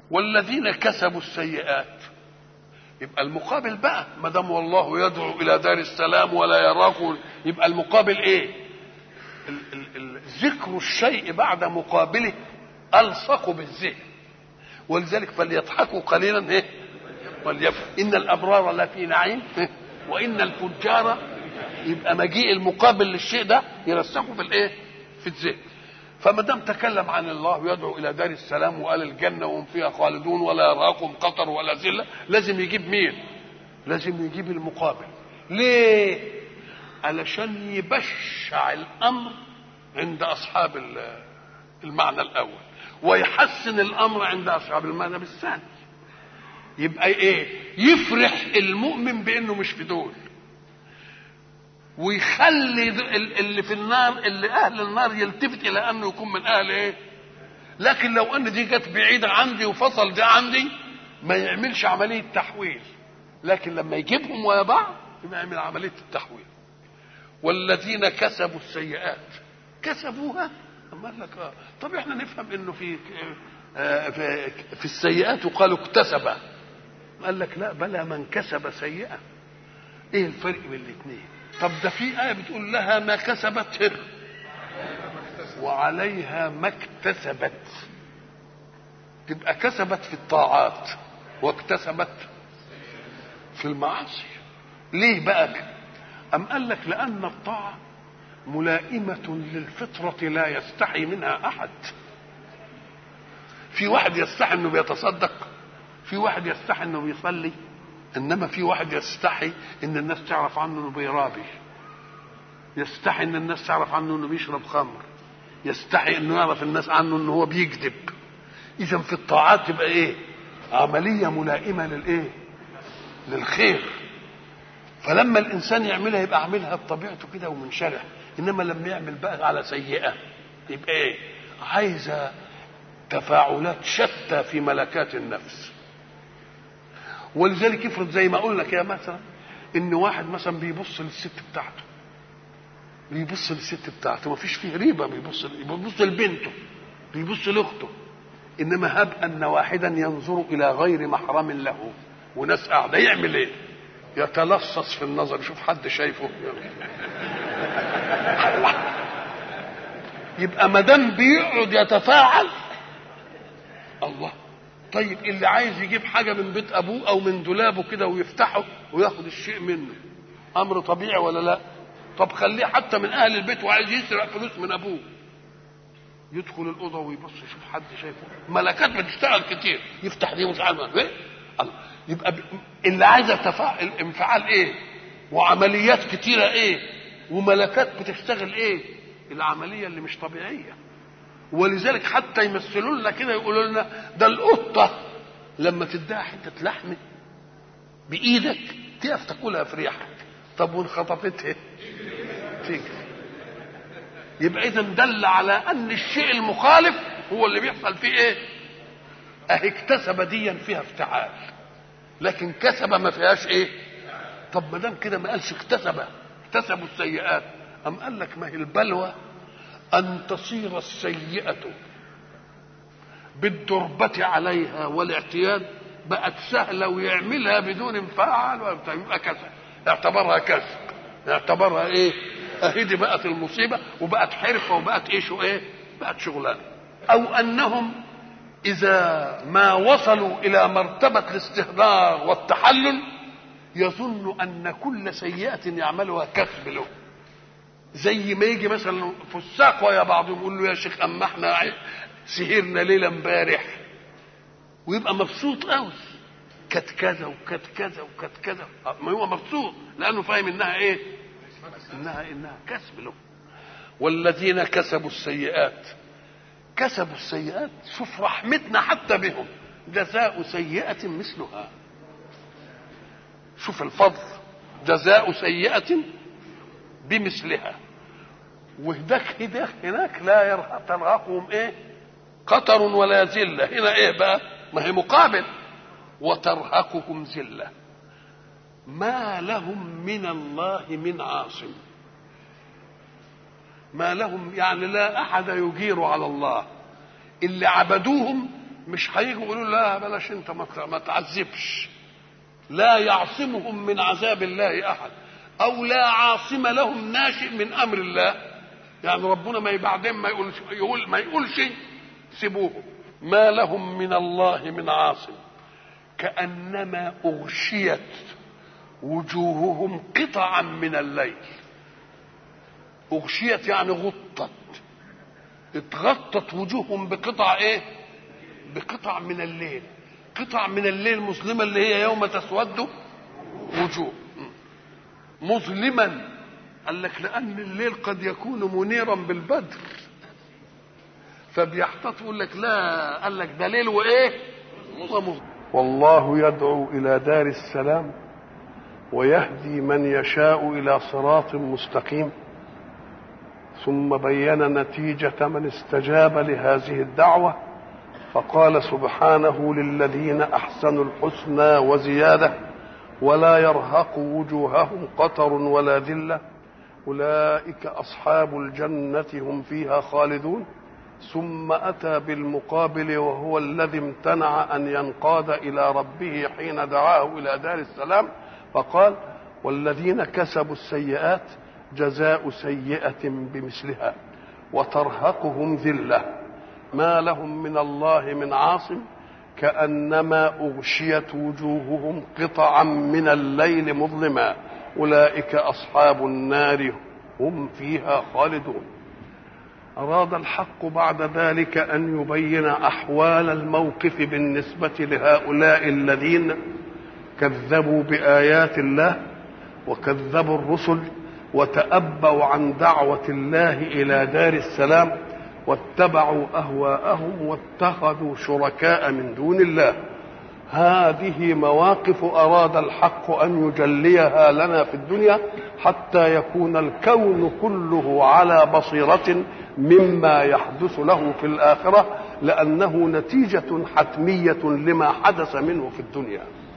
والذين كسبوا السيئات يبقى المقابل بقى ما دام والله يدعو الى دار السلام ولا يراكم يبقى المقابل ايه ال- ال- ال- ذكر الشيء بعد مقابله الصق بالذهن ولذلك فليضحكوا قليلا ايه وليفرحوا ان الابرار لفي نعيم إيه؟ وان الفجار يبقى مجيء المقابل للشيء ده يرسخه في الايه في الذهن فما دام تكلم عن الله يدعو الى دار السلام وقال الجنه وهم فيها خالدون ولا يراكم قطر ولا ذله لازم يجيب مين؟ لازم يجيب المقابل. ليه؟ علشان يبشع الامر عند اصحاب ال- المعنى الاول ويحسن الامر عند اصحاب المعنى الثاني. يبقى ايه؟ يفرح المؤمن بانه مش في دول. ويخلي ذ- ال- اللي في النار اللي اهل النار يلتفت الى انه يكون من اهل ايه لكن لو ان دي جت بعيده عندي وفصل ده عندي ما يعملش عمليه تحويل لكن لما يجيبهم ويا بعض يبقى يعمل عمليه التحويل والذين كسبوا السيئات كسبوها أما قال لك آه. طب احنا نفهم انه في آه، في, في السيئات وقالوا اكتسب قال لك لا بلى من كسب سيئه ايه الفرق بين الاثنين طب ده في ايه بتقول لها ما كسبت وعليها ما اكتسبت تبقى كسبت في الطاعات واكتسبت في المعاصي ليه بقى كده؟ أم قال لك لأن الطاعة ملائمة للفطرة لا يستحي منها أحد في واحد يستحي انه بيتصدق في واحد يستحي انه بيصلي انما في واحد يستحي ان الناس تعرف عنه انه بيرابي يستحي ان الناس تعرف عنه انه بيشرب خمر يستحي انه يعرف الناس عنه انه هو بيكذب اذا في الطاعات تبقى ايه عمليه ملائمه للايه للخير فلما الانسان يعملها يبقى عاملها بطبيعته كده ومنشرح انما لما يعمل بقى على سيئه يبقى ايه عايزه تفاعلات شتى في ملكات النفس ولذلك افرض زي ما قلنا كده مثلا ان واحد مثلا بيبص للست بتاعته بيبص للست بتاعته ما فيش فيه ريبه بيبص بيبص لبنته بيبص لاخته انما هب ان واحدا ينظر الى غير محرم له وناس قاعده يعمل ايه؟ يتلصص في النظر يشوف حد شايفه يبقى ما دام بيقعد يتفاعل الله طيب اللي عايز يجيب حاجه من بيت ابوه او من دولابه كده ويفتحه وياخد الشيء منه امر طبيعي ولا لا طب خليه حتى من اهل البيت وعايز يسرق فلوس من ابوه يدخل الاوضه ويبص يشوف حد شايفه ملكات بتشتغل كتير يفتح دي مش عارف ايه الله يبقى ب... اللي عايزه تفاعل انفعال ايه وعمليات كتيره ايه وملكات بتشتغل ايه العمليه اللي مش طبيعيه ولذلك حتى يمثلوا لنا كده يقولوا لنا ده القطه لما تديها حته لحم بايدك تقف تاكلها في ريحك طب وان خطفتها تجري يبقى اذا دل على ان الشيء المخالف هو اللي بيحصل فيه ايه اهي اكتسب ديا فيها افتعال لكن كسب ما فيهاش ايه طب ما دام كده ما قالش اكتسب اكتسبوا السيئات ام قال لك ما هي البلوى ان تصير السيئه بالدربة عليها والاعتياد بقت سهلة ويعملها بدون انفعال ولا بتاع، يبقى كسب اعتبرها كسب اعتبرها ايه اهي دي بقت المصيبة وبقت حرفة وبقت ايه شو ايه بقت شغلانة او انهم اذا ما وصلوا الى مرتبة الاستهدار والتحلل يظن ان كل سيئة يعملها كسب له زي ما يجي مثلا فساق ويا بعضهم يقول له يا شيخ اما احنا سهرنا ليله امبارح ويبقى مبسوط قوي كانت كذا وكانت كذا وكانت كذا ما هو مبسوط لانه فاهم انها ايه؟ انها انها كسب له والذين كسبوا السيئات كسبوا السيئات شوف رحمتنا حتى بهم جزاء سيئة مثلها شوف الفضل جزاء سيئة بمثلها وهداك هداك هناك لا يرهق ترهقهم ايه قطر ولا ذله هنا ايه بقى ما هي مقابل وترهقهم ذله ما لهم من الله من عاصم ما لهم يعني لا احد يجير على الله اللي عبدوهم مش هيجوا يقولوا لا بلاش انت ما تعذبش لا يعصمهم من عذاب الله احد او لا عاصم لهم ناشئ من امر الله يعني ربنا ما بعدين ما يقول يقول ما يقولش سيبوه ما لهم من الله من عاصم كانما اغشيت وجوههم قطعا من الليل اغشيت يعني غطت اتغطت وجوههم بقطع ايه بقطع من الليل قطع من الليل مظلمه اللي هي يوم تسود وجوه مظلما قال لك لان الليل قد يكون منيرا بالبدر فبيحتاط يقول لك لا قال لك ده ليل وايه والله يدعو الى دار السلام ويهدي من يشاء الى صراط مستقيم ثم بين نتيجه من استجاب لهذه الدعوه فقال سبحانه للذين احسنوا الحسنى وزياده ولا يرهق وجوههم قطر ولا ذله اولئك اصحاب الجنه هم فيها خالدون ثم اتى بالمقابل وهو الذي امتنع ان ينقاد الى ربه حين دعاه الى دار السلام فقال والذين كسبوا السيئات جزاء سيئه بمثلها وترهقهم ذله ما لهم من الله من عاصم كانما اغشيت وجوههم قطعا من الليل مظلما اولئك اصحاب النار هم فيها خالدون اراد الحق بعد ذلك ان يبين احوال الموقف بالنسبه لهؤلاء الذين كذبوا بايات الله وكذبوا الرسل وتابوا عن دعوه الله الى دار السلام واتبعوا اهواءهم واتخذوا شركاء من دون الله هذه مواقف اراد الحق ان يجليها لنا في الدنيا حتى يكون الكون كله على بصيره مما يحدث له في الاخره لانه نتيجه حتميه لما حدث منه في الدنيا